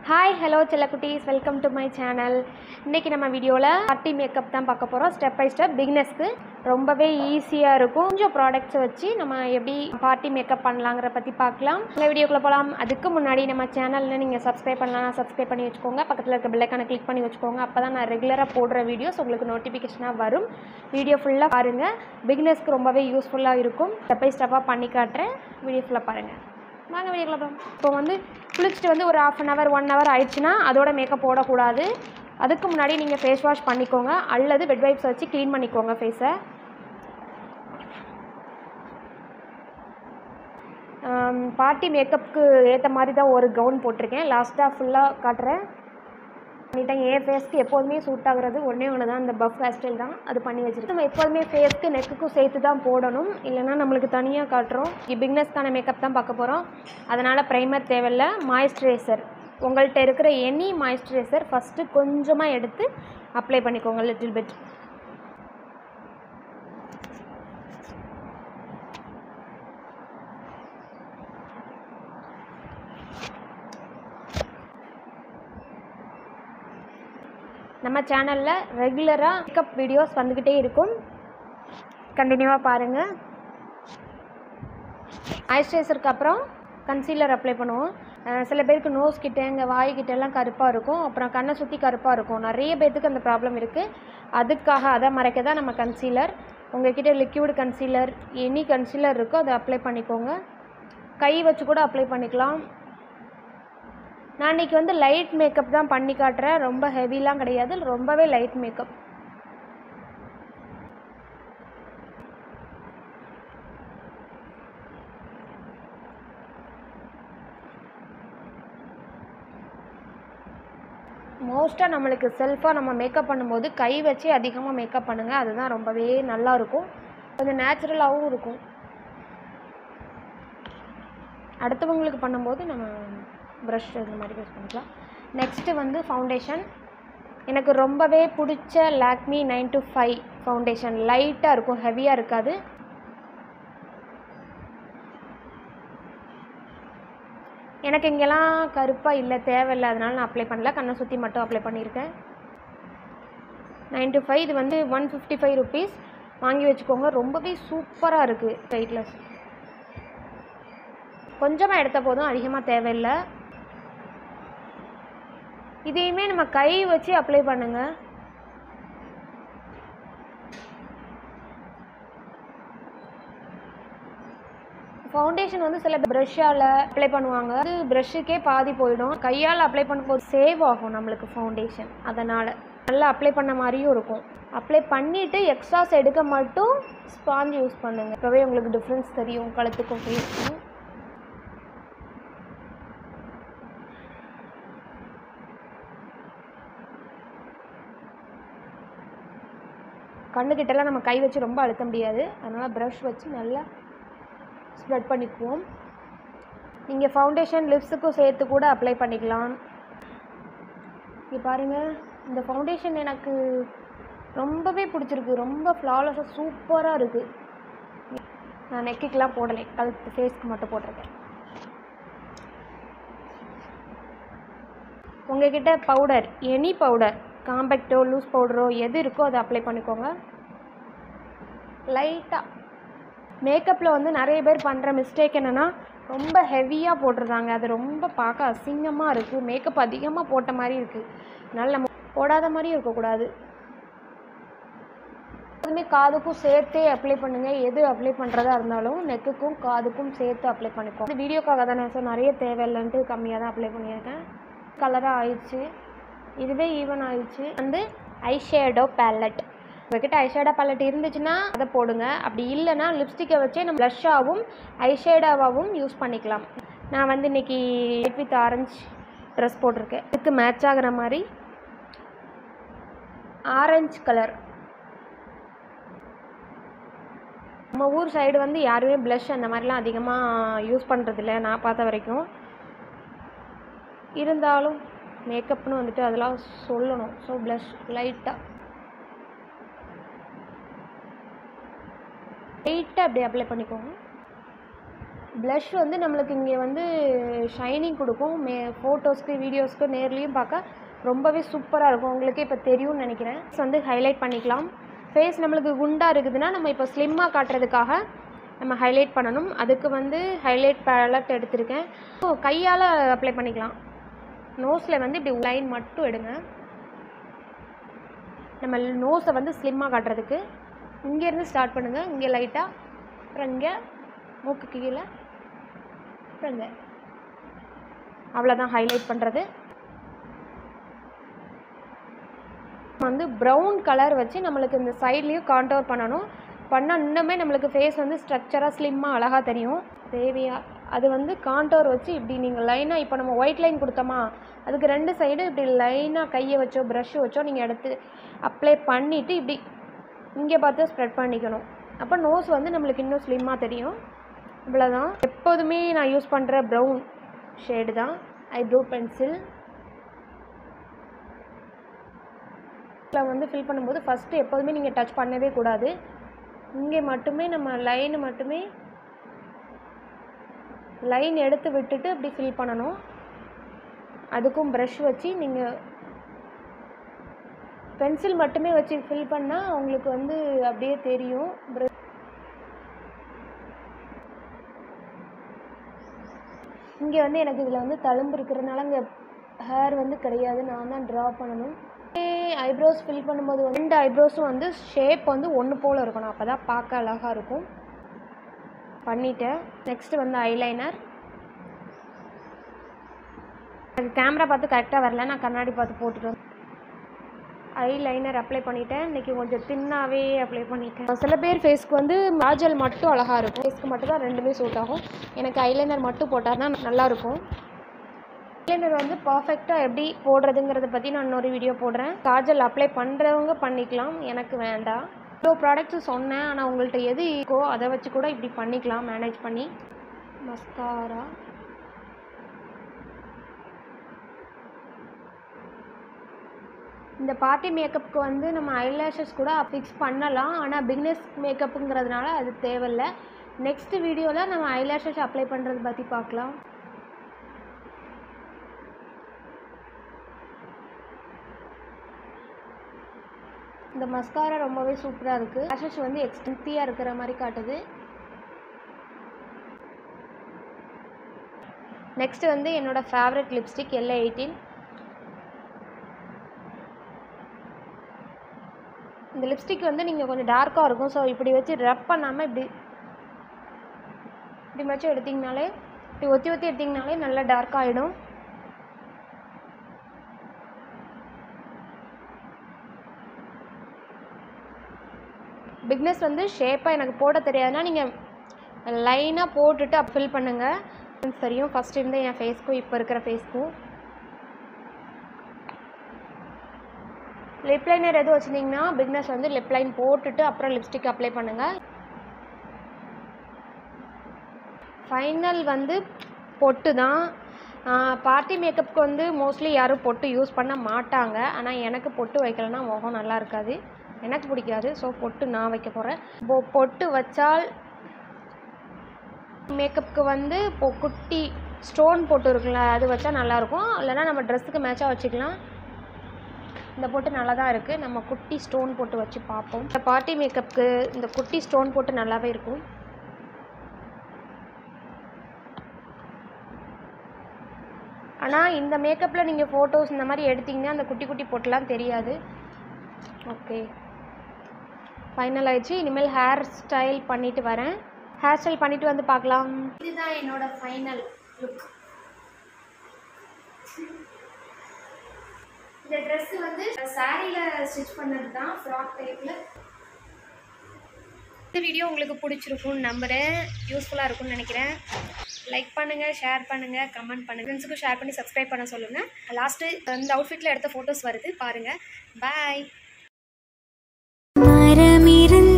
hi hello செல்லக்குட்டீஸ் welcome to my channel இன்றைக்கி நம்ம வீடியோவில் பார்ட்டி மேக்கப் தான் பார்க்க போகிறோம் ஸ்டெப் பை ஸ்டெப் பிகினஸ்க்கு ரொம்பவே ஈஸியாக இருக்கும் கொஞ்சம் ப்ராடக்ட்ஸை வச்சு நம்ம எப்படி பார்ட்டி மேக்கப் பண்ணலாங்கிற பற்றி பார்க்கலாம் இந்த வீடியோக்குள்ளே போகலாம் அதுக்கு முன்னாடி நம்ம சேனலில் நீங்கள் சப்ஸ்கிரைப் பண்ணலாம் சப்ஸ்கிரைப் பண்ணி வச்சுக்கோங்க பக்கத்தில் இருக்க பெல்லைக்கான கிளிக் பண்ணி வச்சுக்கோங்க அப்போ தான் நான் ரெகுலராக போடுற வீடியோஸ் உங்களுக்கு நோட்டிஃபிகேஷனாக வரும் வீடியோ ஃபுல்லாக பாருங்கள் பிகினஸ்க்கு ரொம்பவே யூஸ்ஃபுல்லாக இருக்கும் ஸ்டெப் பை ஸ்டெப்பாக பண்ணி காட்டுறேன் வீடியோ ஃபுல்லாக பாருங்கள் வாங்க வீடியோக்குள்ள போகலாம் இப்போ வந்து குளிச்சுட்டு வந்து ஒரு half an hour one hour ஆயிடுச்சுன்னா அதோட மேக்கப் போடக்கூடாது அதுக்கு முன்னாடி நீங்கள் ஃபேஸ் வாஷ் பண்ணிக்கோங்க அல்லது வெட் வைப்ஸ் வச்சு க்ளீன் பண்ணிக்கோங்க ஃபேஸை பார்ட்டி மேக்கப்புக்கு ஏற்ற மாதிரி தான் ஒரு கவுன் போட்டிருக்கேன் லாஸ்ட்டாக ஃபுல்லாக காட்டுறேன் பண்ணிட்டேன் என் ஃபேஸ்க்கு எப்போதுமே சூட் ஆகுறது ஒன்றே ஒன்று தான் இந்த பஃப் ஹேர் ஸ்டைல் தான் அது பண்ணி வச்சுருக்கேன் நம்ம எப்போதுமே ஃபேஸ்க்கு நெக்குக்கும் சேர்த்து தான் போடணும் இல்லைன்னா நம்மளுக்கு தனியாக காட்டுறோம் பிக்னஸ்க்கான மேக்கப் தான் பார்க்க போகிறோம் அதனால் ப்ரைமர் தேவையில்ல மாய்ஸ்சரைசர் உங்கள்கிட்ட இருக்கிற எனி மாய்ஸ்சரைசர் ஃபஸ்ட்டு கொஞ்சமாக எடுத்து அப்ளை பண்ணிக்கோங்க லிட்டில் பிட் நம்ம சேனலில் ரெகுலராக மேக்கப் வீடியோஸ் வந்துக்கிட்டே இருக்கும் கண்டினியூவாக பாருங்கள் மாய்ஸ்சரைசருக்கு அப்புறம் கன்சீலர் அப்ளை பண்ணுவோம் அஹ் சில பேருக்கு நோஸ் கிட்ட இங்கே வாய் கிட்ட எல்லாம் கருப்பாக இருக்கும் அப்புறம் கண்ணை சுற்றி கருப்பாக இருக்கும் நிறைய பேர்த்துக்கு அந்த ப்ராப்ளம் இருக்குது அதுக்காக அதை மறைக்க தான் நம்ம கன்சீலர் உங்ககிட்ட லிக்யூட் கன்சீலர் எனி கன்சீலர் இருக்கோ அதை அப்ளை பண்ணிக்கோங்க கை வச்சு கூட அப்ளை பண்ணிக்கலாம் நான் இன்றைக்கி வந்து லைட் மேக்கப் தான் பண்ணி காட்டுறேன் ரொம்ப ஹெவிலாம் கிடையாது ரொம்பவே லைட் மேக்கப் மோஸ்ட்டாக நம்மளுக்கு செல்ஃபாக நம்ம மேக்கப் பண்ணும்போது கை வச்சு அதிகமாக மேக்கப் பண்ணுங்கள் அதுதான் ரொம்பவே நல்லா இருக்கும் கொஞ்சம் நேச்சுரலாகவும் இருக்கும் அடுத்தவங்களுக்கு பண்ணும்போது நம்ம ப்ரஷ் இந்த மாதிரி யூஸ் பண்ணிக்கலாம் நெக்ஸ்ட்டு வந்து ஃபவுண்டேஷன் எனக்கு ரொம்பவே பிடிச்ச Lakme nine to five foundation லைட்டாக இருக்கும் ஹெவியாக இருக்காது எனக்கு இங்கெல்லாம் கருப்பாக இல்லை தேவையில்லை அதனால நான் அப்ளை பண்ணல கண்ணை சுற்றி மட்டும் அப்ளை பண்ணியிருக்கேன் நைன் டு ஃபைவ் இது வந்து ஒன் ஃபிஃப்டி ஃபைவ் ருபீஸ் வாங்கி வச்சுக்கோங்க ரொம்பவே சூப்பராக இருக்குது வெயிட்லெஸ் கொஞ்சமாக எடுத்த போதும் அதிகமாக தேவையில்லை இதையுமே நம்ம கை வச்சு அப்ளை பண்ணுங்கள் ஃபவுண்டேஷன் வந்து சில ப்ரஷ்ஷால் அப்ளை பண்ணுவாங்க அது ப்ரஷ்ஷுக்கே பாதி போயிடும் கையால் அப்ளை பண்ணும்போது சேவ் ஆகும் நம்மளுக்கு ஃபவுண்டேஷன் அதனால் நல்லா அப்ளை பண்ண மாதிரியும் இருக்கும் அப்ளை பண்ணிவிட்டு எக்ஸ்ட்ராஸ் எடுக்க மட்டும் ஸ்பாஞ்ச் யூஸ் பண்ணுங்கள் இப்போவே உங்களுக்கு டிஃப்ரென்ஸ் தெரியும் கழுத்துக்கும் ஃபேஸ்க்கும் கண்ணுக்கிட்டலாம் நம்ம கை வச்சு ரொம்ப அழுத்த முடியாது அதனால் ப்ரஷ் வச்சு நல்லா ஸ்ப்ரெட் பண்ணிக்குவோம் நீங்கள் ஃபவுண்டேஷன் லிப்ஸுக்கும் சேர்த்து கூட அப்ளை பண்ணிக்கலாம் இங்கே பாருங்கள் இந்த ஃபவுண்டேஷன் எனக்கு ரொம்பவே பிடிச்சிருக்கு ரொம்ப ஃப்ளாலஸாக சூப்பராக இருக்குது நான் நெக்குக்கெலாம் போடலை கழுத்து ஃபேஸ்க்கு மட்டும் போட்டிருக்கேன் உங்ககிட்ட பவுடர் எனி பவுடர் காம்பேக்டோ லூஸ் பவுடரோ எது இருக்கோ அதை அப்ளை பண்ணிக்கோங்க லைட்டாக மேக்கப்பில் வந்து நிறைய பேர் பண்ணுற மிஸ்டேக் என்னென்னா ரொம்ப ஹெவியாக போட்டுருந்தாங்க அது ரொம்ப பார்க்க அசிங்கமாக இருக்குது மேக்கப் அதிகமாக போட்ட மாதிரி இருக்குது அதனால் நம்ம போடாத மாதிரியும் இருக்கக்கூடாது எப்போதுமே காதுக்கும் சேர்த்தே அப்ளை பண்ணுங்கள் எது அப்ளை பண்ணுறதா இருந்தாலும் நெக்குக்கும் காதுக்கும் சேர்த்து அப்ளை பண்ணிக்கோ இந்த வீடியோக்காக தானே ஸோ நிறைய தேவையில்லைன்ட்டு கம்மியாக தான் அப்ளை பண்ணியிருக்கேன் கலராக ஆயிடுச்சு இதுவே ஈவன் ஆயிடுச்சு வந்து ஐஷேடோ பேலட் உங்ககிட்ட ஐஷேடோ பேலட் இருந்துச்சுன்னா அதை போடுங்க அப்படி இல்லைன்னா லிப்ஸ்டிக்கை வச்சே நம்ம ப்ளஷ்ஷாகவும் ஐஷேடோவாகவும் யூஸ் பண்ணிக்கலாம் நான் வந்து இன்றைக்கி ஒயிட் வித் ஆரஞ்ச் ட்ரெஸ் போட்டிருக்கேன் இதுக்கு மேட்ச் ஆகிற மாதிரி ஆரஞ்சு கலர் நம்ம ஊர் சைடு வந்து யாருமே ப்ளஷ் அந்த மாதிரிலாம் அதிகமாக யூஸ் பண்ணுறதில்ல நான் பார்த்த வரைக்கும் இருந்தாலும் மேக்கப்னு வந்துட்டு அதெல்லாம் சொல்லணும் ஸோ ப்ளஷ் லைட்டாக லைட்டாக அப்படியே அப்ளை பண்ணிக்கோங்க ப்ளஷ் வந்து நம்மளுக்கு இங்கே வந்து ஷைனிங் கொடுக்கும் மே ஃபோட்டோஸ்க்கு வீடியோஸ்க்கு நேர்லேயும் பார்க்க ரொம்பவே சூப்பராக இருக்கும் உங்களுக்கு இப்போ தெரியும்னு நினைக்கிறேன் வந்து ஹைலைட் பண்ணிக்கலாம் ஃபேஸ் நம்மளுக்கு குண்டாக இருக்குதுன்னா நம்ம இப்போ ஸ்லிம்மாக காட்டுறதுக்காக நம்ம ஹைலைட் பண்ணணும் அதுக்கு வந்து ஹைலைட் பேலட் எடுத்திருக்கேன் ஸோ கையால் அப்ளை பண்ணிக்கலாம் நோஸில் வந்து இப்படி லைன் மட்டும் எடுங்க நம்ம நோஸை வந்து ஸ்லிம்மாக காட்டுறதுக்கு இங்கேருந்து ஸ்டார்ட் பண்ணுங்கள் இங்கே லைட்டாக அப்புறம் இங்கே மூக்கு கீழே அப்புறம் இங்கே அவ்வளோதான் ஹைலைட் பண்ணுறது வந்து ப்ரௌன் கலர் வச்சு நம்மளுக்கு இந்த சைட்லேயும் கான்டோர் பண்ணணும் பண்ணால் இன்னுமே நம்மளுக்கு ஃபேஸ் வந்து ஸ்ட்ரக்சராக ஸ்லிம்மாக அழகாக தெரியும் தேவையா அது வந்து கான்டோர் வச்சு இப்படி நீங்கள் லைனாக இப்போ நம்ம ஒயிட் லைன் கொடுத்தோமா அதுக்கு ரெண்டு சைடு இப்படி லைனாக கையை வச்சோ ப்ரஷ் வச்சோ நீங்கள் எடுத்து அப்ளை பண்ணிவிட்டு இப்படி இங்கே பார்த்து ஸ்ப்ரெட் பண்ணிக்கணும் அப்போ நோஸ் வந்து நம்மளுக்கு இன்னும் ஸ்லிம்மாக தெரியும் இவ்வளோதான் எப்போதுமே நான் யூஸ் பண்ணுற ப்ரௌன் ஷேடு தான் ஐப்ரோ பென்சில் வந்து ஃபில் பண்ணும்போது ஃபஸ்ட்டு எப்போதுமே நீங்கள் டச் பண்ணவே கூடாது இங்கே மட்டுமே நம்ம லைன் மட்டுமே லைன் எடுத்து விட்டுட்டு அப்படி ஃபில் பண்ணணும் அதுக்கும் ப்ரஷ் வச்சு நீங்கள் பென்சில் மட்டுமே வச்சு ஃபில் பண்ணால் உங்களுக்கு வந்து அப்படியே தெரியும் இங்கே வந்து எனக்கு இதில் வந்து தழும்பு இருக்கிறதுனால இங்கே ஹேர் வந்து கிடையாது நான் தான் ட்ரா பண்ணணும் ஐப்ரோஸ் ஃபில் பண்ணும்போது வந்து ரெண்டு ஐப்ரோஸும் வந்து ஷேப் வந்து ஒன்று போல் இருக்கணும் அப்போ தான் பார்க்க அழகாக இருக்கும் பண்ணிட்டேன் நெக்ஸ்ட்டு வந்து ஐலைனர் எனக்கு கேமரா பார்த்து கரெக்டாக வரல நான் கண்ணாடி பார்த்து போட்டுட்டு ஐலைனர் அப்ளை பண்ணிட்டேன் இன்றைக்கி கொஞ்சம் தின்னாவே அப்ளை பண்ணிட்டேன் சில பேர் ஃபேஸ்க்கு வந்து காஜல் மட்டும் அழகாக இருக்கும் ஃபேஸ்க்கு மட்டும் தான் ரெண்டுமே சூட் ஆகும் எனக்கு ஐலைனர் மட்டும் போட்டால் தான் நல்லாயிருக்கும் ஐலைனர் வந்து பர்ஃபெக்டாக எப்படி போடுறதுங்கிறத பற்றி நான் இன்னொரு வீடியோ போடுறேன் காஜல் அப்ளை பண்ணுறவங்க பண்ணிக்கலாம் எனக்கு வேண்டாம் இவ்வளோ ப்ராடக்ட்ஸு சொன்னேன் ஆனால் உங்கள்கிட்ட எது இருக்கோ அதை வச்சு கூட இப்படி பண்ணிக்கலாம் மேனேஜ் பண்ணி மஸ்காரா இந்த பார்ட்டி மேக்கப்புக்கு வந்து நம்ம ஐலேஷஸ் கூட ஃபிக்ஸ் பண்ணலாம் ஆனால் பிக்னஸ் மேக்கப்புங்கிறதுனால அது தேவையில்லை நெக்ஸ்ட் வீடியோவில் நம்ம ஐலேஷஸ் அப்ளை பண்ணுறது பற்றி பார்க்கலாம் இந்த மஸ்காரா ரொம்பவே சூப்பராக இருக்குது லேஷஸ் வந்து எக்ஸ்டென்த்தியாக இருக்கிற மாதிரி காட்டுது நெக்ஸ்ட் வந்து என்னோடய ஃபேவரட் லிப்ஸ்டிக் எல்ஏ எயிட்டீன் இந்த லிப்ஸ்டிக் வந்து நீங்கள் கொஞ்சம் டார்க்காக இருக்கும் ஸோ இப்படி வச்சு ரப் பண்ணாமல் இப்படி இப்படி வச்சு எடுத்திங்கனாலே இப்படி ஒத்தி ஒத்தி எடுத்திங்கனாலே நல்லா டார்க் ஆகிடும் பிக்னஸ் வந்து ஷேப்பாக எனக்கு போட தெரியாதுன்னா நீங்கள் லைனாக போட்டுட்டு அப் ஃபில் பண்ணுங்கள் தெரியும் ஃபஸ்ட் இருந்த என் ஃபேஸ்க்கும் இப்போ இருக்கிற ஃபேஸ்க்கும் லிப் லைனர் எதுவும் வச்சுருந்தீங்கன்னா பிக்னஸ் வந்து லிப் லைன் போட்டுட்டு அப்புறம் லிப்ஸ்டிக் அப்ளை பண்ணுங்கள் ஃபைனல் வந்து பொட்டு தான் பார்ட்டி மேக்கப்புக்கு வந்து மோஸ்ட்லி யாரும் பொட்டு யூஸ் பண்ண மாட்டாங்க ஆனால் எனக்கு பொட்டு வைக்கலன்னா முகம் நல்லா இருக்காது எனக்கு பிடிக்காது ஸோ பொட்டு நான் வைக்க போகிறேன் பொ பொட்டு வச்சால் மேக்கப்புக்கு வந்து இப்போ குட்டி ஸ்டோன் பொட்டு இருக்குல்ல அது வச்சா நல்லாயிருக்கும் இல்லைனா நம்ம ட்ரெஸ்ஸுக்கு மேட்சாக வச்சுக்கலாம் இந்த பொட்டு நல்லா தான் இருக்குது நம்ம குட்டி ஸ்டோன் போட்டு வச்சு பார்ப்போம் இந்த பார்ட்டி மேக்கப்புக்கு இந்த குட்டி ஸ்டோன் போட்டு நல்லாவே இருக்கும் ஆனால் இந்த மேக்கப்பில் நீங்கள் ஃபோட்டோஸ் இந்த மாதிரி எடுத்தீங்கன்னா அந்த குட்டி குட்டி பொட்டுலாம் தெரியாது ஓகே ஃபைனல் ஆயிடுச்சு இனிமேல் ஹேர் ஸ்டைல் பண்ணிட்டு வரேன் ஹேர் ஸ்டைல் பண்ணிட்டு வந்து பார்க்கலாம் இதுதான் என்னோட ஃபைனல் லுக் இந்த ட்ரெஸ் வந்து சாரியில் ஸ்டிச் பண்ணது தான் ஃப்ராக் டைப்பில் இந்த வீடியோ உங்களுக்கு பிடிச்சிருக்கும்னு நம்புகிறேன் யூஸ்ஃபுல்லாக இருக்கும்னு நினைக்கிறேன் லைக் பண்ணுங்கள் ஷேர் பண்ணுங்கள் கமெண்ட் பண்ணுங்கள் ஃப்ரெண்ட்ஸுக்கும் ஷேர் பண்ணி சப்ஸ்கிரைப் பண்ண சொல்லுங்கள் லாஸ்ட்டு இந்த அவுட்ஃபிட்டில் எடுத்த ஃபோட்டோஸ் வருது பாருங்கள் பாய் மரமிருந்து